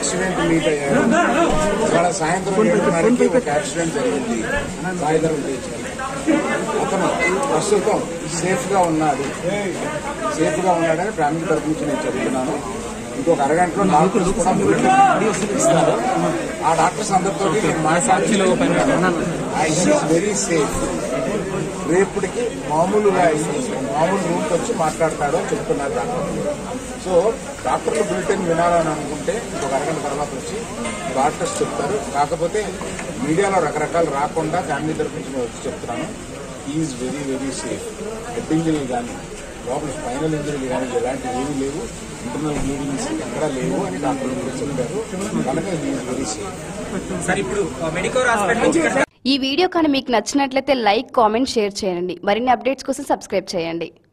accident meet అయ్యారు ఇవాళ సాయంత్రం ఏడున్నరకి ఒక యాక్సిడెంట్ జరిగింది సాయంత్రం బీచ్ అతను ప్రస్తుతం సేఫ్ గా ఉన్నాడు సేఫ్ గా ఉన్నాడని ఫ్యామిలీ తరఫు నుంచి నేను చెబుతున్నాను ఇంకొక అరగంటలో డాక్టర్స్ కూడా బులెటిన్ ఇస్తారు ఆ డాక్టర్స్ అందరితో నేను మాట్లాడి వెరీ సేఫ్ రేపటికి మామూలుగా అయ్యి మామూలు రూమ్కి వచ్చి మాట్లాడతాడు అని చెప్తున్నారు డాక్టర్ సో డాక్టర్లు బులెటిన్ వినాలని అనుకుంటే ఒక అరగంట తర్వాత వచ్చి డాక్టర్స్ చెప్తారు కాకపోతే మీడియాలో రకరకాలు రాకుండా ఫ్యామిలీ తరఫు నుంచి నేను వచ్చి చెప్తున్నాను is very very safe head injury కానీ లోపల స్పైనల్ ఇంజరీలు కానీ ఎలాంటి ఏమీ లేవు ఇంటర్నల్ బ్లీడింగ్స్ ఎక్కడా లేవు అని డాక్టర్లు కూడా చెప్పారు కనుక ఈజ్ వెరీ సేఫ్ సార్ ఇప్పుడు మెడికల్ హాస్పిటల్ నుంచి ఇక్కడ ఈ వీడియో కానీ మీకు నచ్చినట్లయితే లైక్ కామెంట్ షేర్ చేయండి మరిన్ని అప్డేట్స్ కోసం సబ్స్క్రైబ్ చేయండి